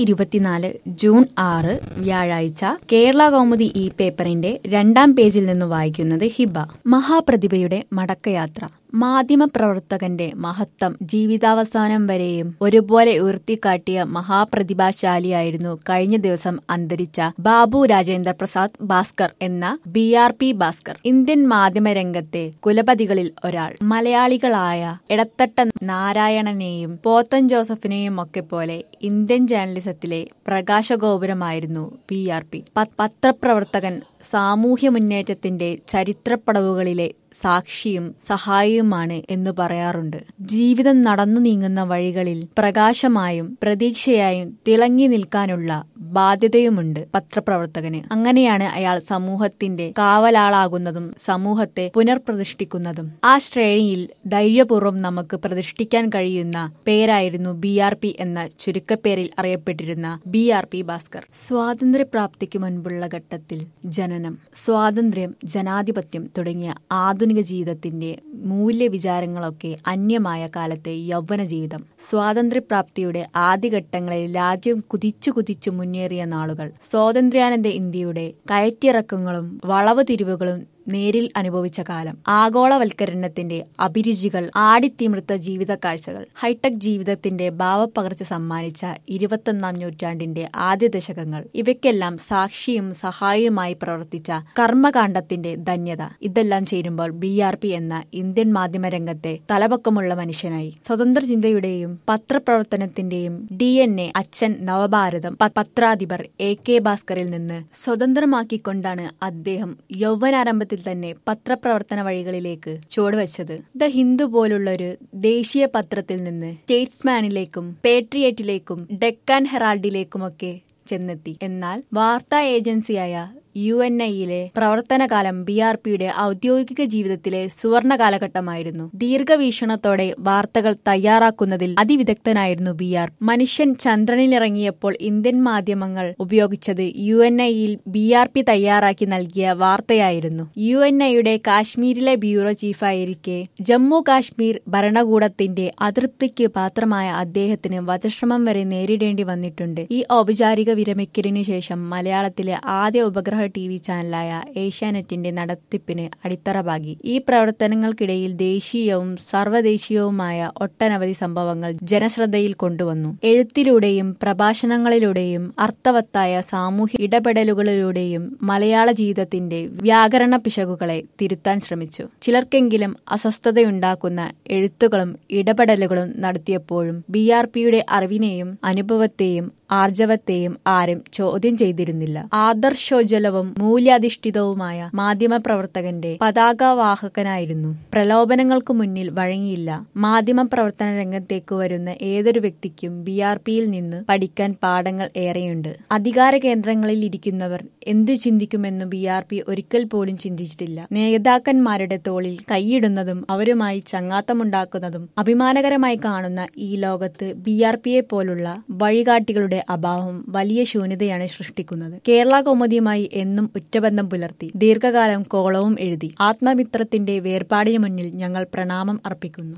ഇരുപത്തിനാല് ജൂൺ ആറ് വ്യാഴാഴ്ച കേരള കൗമുദി ഈ പേപ്പറിന്റെ രണ്ടാം പേജിൽ നിന്ന് വായിക്കുന്നത് ഹിബ മഹാപ്രതിഭയുടെ മടക്കയാത്ര മാധ്യമപ്രവർത്തകന്റെ മഹത്വം ജീവിതാവസാനം വരെയും ഒരുപോലെ ഉയർത്തിക്കാട്ടിയ മഹാപ്രതിഭാശാലിയായിരുന്നു കഴിഞ്ഞ ദിവസം അന്തരിച്ച ബാബു രാജേന്ദ്ര പ്രസാദ് ഭാസ്കർ എന്ന B R P Bhaskar Indian മാധ്യമരംഗത്തെ കുലപതികളിൽ ഒരാൾ മലയാളികളായ ഇടത്തട്ട നാരായണനെയും പോത്തൻ ജോസഫിനെയും ഒക്കെ പോലെ ഇന്ത്യൻ ജേർണലിസത്തിലെ പ്രകാശഗോപുരമായിരുന്നു ബി ആർ പി പത്രപ്രവർത്തകൻ സാമൂഹ്യ മുന്നേറ്റത്തിന്റെ ചരിത്രപ്പടവുകളിലെ സാക്ഷിയും സഹായിയുമാണ് എന്ന് പറയാറുണ്ട് ജീവിതം നടന്നു നീങ്ങുന്ന വഴികളിൽ പ്രകാശമായും പ്രതീക്ഷയായും തിളങ്ങി നിൽക്കാനുള്ള ബാധ്യതയുമുണ്ട് പത്രപ്രവർത്തകന് അങ്ങനെയാണ് അയാൾ സമൂഹത്തിന്റെ കാവലാളാകുന്നതും സമൂഹത്തെ പുനർപ്രതിഷ്ഠിക്കുന്നതും ആ ശ്രേണിയിൽ ധൈര്യപൂർവ്വം നമുക്ക് പ്രതിഷ്ഠിക്കാൻ കഴിയുന്ന പേരായിരുന്നു ബി ആർ പി എന്ന ചുരുക്കപ്പേരിൽ അറിയപ്പെട്ടിരുന്ന ബി ആർ പി ഭാസ്കർ സ്വാതന്ത്ര്യപ്രാപ്തിക്ക് മുൻപുള്ള ഘട്ടത്തിൽ ജനനം സ്വാതന്ത്ര്യം ജനാധിപത്യം തുടങ്ങിയ ആധുനിക ജീവിതത്തിന്റെ മൂല്യവിചാരങ്ങളൊക്കെ അന്യമായ കാലത്തെ യൗവന ജീവിതം സ്വാതന്ത്ര്യപ്രാപ്തിയുടെ ആദ്യഘട്ടങ്ങളിൽ രാജ്യം കുതിച്ചു കുതിച്ചു മുന്നേറിയ നാളുകൾ സ്വാതന്ത്ര്യാനന്ദ ഇന്ത്യയുടെ കയറ്റിറക്കങ്ങളും വളവ് തിരിവുകളും നേരിൽ അനുഭവിച്ച കാലം ആഗോളവൽക്കരണത്തിന്റെ അഭിരുചികൾ ആടിത്തിമിർത്ത ജീവിത കാഴ്ചകൾ ഹൈടെക് ജീവിതത്തിന്റെ ഭാവപ്പകർച്ച സമ്മാനിച്ച ഇരുപത്തൊന്നാം നൂറ്റാണ്ടിന്റെ ആദ്യ ദശകങ്ങൾ ഇവയ്ക്കെല്ലാം സാക്ഷിയും സഹായിയുമായി പ്രവർത്തിച്ച കർമ്മകാണ്ഡത്തിന്റെ ധന്യത ഇതെല്ലാം ചേരുമ്പോൾ ബി ആർ പി എന്ന ഇന്ത്യൻ മാധ്യമരംഗത്തെ തലപൊക്കമുള്ള മനുഷ്യനായി സ്വതന്ത്ര ചിന്തയുടെയും പത്രപ്രവർത്തനത്തിന്റെയും ഡി എൻ എ അച്ഛൻ നവഭാരതം പത്രാധിപർ എ കെ ഭാസ്കറിൽ നിന്ന് സ്വതന്ത്രമാക്കിക്കൊണ്ടാണ് അദ്ദേഹം യൗവനാരംഭത്തിൽ തന്നെ പത്രപ്രവർത്തന വഴികളിലേക്ക് ചുവടുവെച്ചത് ദ ഹിന്ദു പോലുള്ളൊരു ദേശീയ പത്രത്തിൽ നിന്ന് സ്റ്റേറ്റ്സ്മാനിലേക്കും പേട്രിയറ്റിലേക്കും ഡെക്കാൻ ഹെറാൾഡിലേക്കുമൊക്കെ ചെന്നെത്തി എന്നാൽ വാർത്താ ഏജൻസിയായ യു എൻ ഐയിലെ പ്രവർത്തനകാലം ബി ആർ പിയുടെ ഔദ്യോഗിക ജീവിതത്തിലെ സുവർണ കാലഘട്ടമായിരുന്നു ദീർഘവീക്ഷണത്തോടെ വാർത്തകൾ തയ്യാറാക്കുന്നതിൽ അതിവിദഗ്ധനായിരുന്നു ബി ആർ മനുഷ്യൻ ചന്ദ്രനിലിറങ്ങിയപ്പോൾ ഇന്ത്യൻ മാധ്യമങ്ങൾ ഉപയോഗിച്ചത് യു എൻ ഐയിൽ ബി ആർ പി തയ്യാറാക്കി നൽകിയ വാർത്തയായിരുന്നു യു എൻ ഐയുടെ കാശ്മീരിലെ ബ്യൂറോ ചീഫായിരിക്കെ ജമ്മു കാശ്മീർ ഭരണകൂടത്തിന്റെ അതൃപ്തിക്ക് പാത്രമായ അദ്ദേഹത്തിന് വധശ്രമം വരെ നേരിടേണ്ടി വന്നിട്ടുണ്ട് ഈ ഔപചാരിക വിരമിക്കലിനു ശേഷം മലയാളത്തിലെ ആദ്യ ഉപഗ്രഹ ടി വി ചാനലായ ഏഷ്യാനെറ്റിന്റെ നടത്തിപ്പിന് അടിത്തറ പാകി ഈ പ്രവർത്തനങ്ങൾക്കിടയിൽ ദേശീയവും സർവ്വദേശീയവുമായ ഒട്ടനവധി സംഭവങ്ങൾ ജനശ്രദ്ധയിൽ കൊണ്ടുവന്നു എഴുത്തിലൂടെയും പ്രഭാഷണങ്ങളിലൂടെയും അർത്ഥവത്തായ സാമൂഹ്യ ഇടപെടലുകളിലൂടെയും മലയാള ജീവിതത്തിന്റെ വ്യാകരണ പിശകുകളെ തിരുത്താൻ ശ്രമിച്ചു ചിലർക്കെങ്കിലും അസ്വസ്ഥതയുണ്ടാക്കുന്ന എഴുത്തുകളും ഇടപെടലുകളും നടത്തിയപ്പോഴും ബി ആർ പിയുടെ അറിവിനെയും അനുഭവത്തെയും ആർജവത്തെയും ആരും ചോദ്യം ചെയ്തിരുന്നില്ല ആദർശോജ്വലവും മൂല്യാധിഷ്ഠിതവുമായ മാധ്യമപ്രവർത്തകന്റെ പതാകവാഹകനായിരുന്നു പ്രലോഭനങ്ങൾക്ക് മുന്നിൽ വഴങ്ങിയില്ല മാധ്യമപ്രവർത്തന രംഗത്തേക്ക് വരുന്ന ഏതൊരു വ്യക്തിക്കും ബി ആർ പിയിൽ നിന്ന് പഠിക്കാൻ പാഠങ്ങൾ ഏറെയുണ്ട് അധികാര കേന്ദ്രങ്ങളിൽ ഇരിക്കുന്നവർ എന്തു ചിന്തിക്കുമെന്ന് ബി ആർ പി ഒരിക്കൽ പോലും ചിന്തിച്ചിട്ടില്ല നേതാക്കന്മാരുടെ തോളിൽ കൈയിടുന്നതും അവരുമായി ചങ്ങാത്തമുണ്ടാക്കുന്നതും അഭിമാനകരമായി കാണുന്ന ഈ ലോകത്ത് ബി ആർ പിയെ പോലുള്ള വഴികാട്ടികളുടെ അഭാവം വലിയ ശൂന്യതയാണ് സൃഷ്ടിക്കുന്നത് കേരള കൗമുദിയുമായി എന്നും ഉറ്റബന്ധം പുലർത്തി ദീർഘകാലം കോളവും എഴുതി ആത്മമിത്രത്തിന്റെ വേർപാടിനു മുന്നിൽ ഞങ്ങൾ പ്രണാമം അർപ്പിക്കുന്നു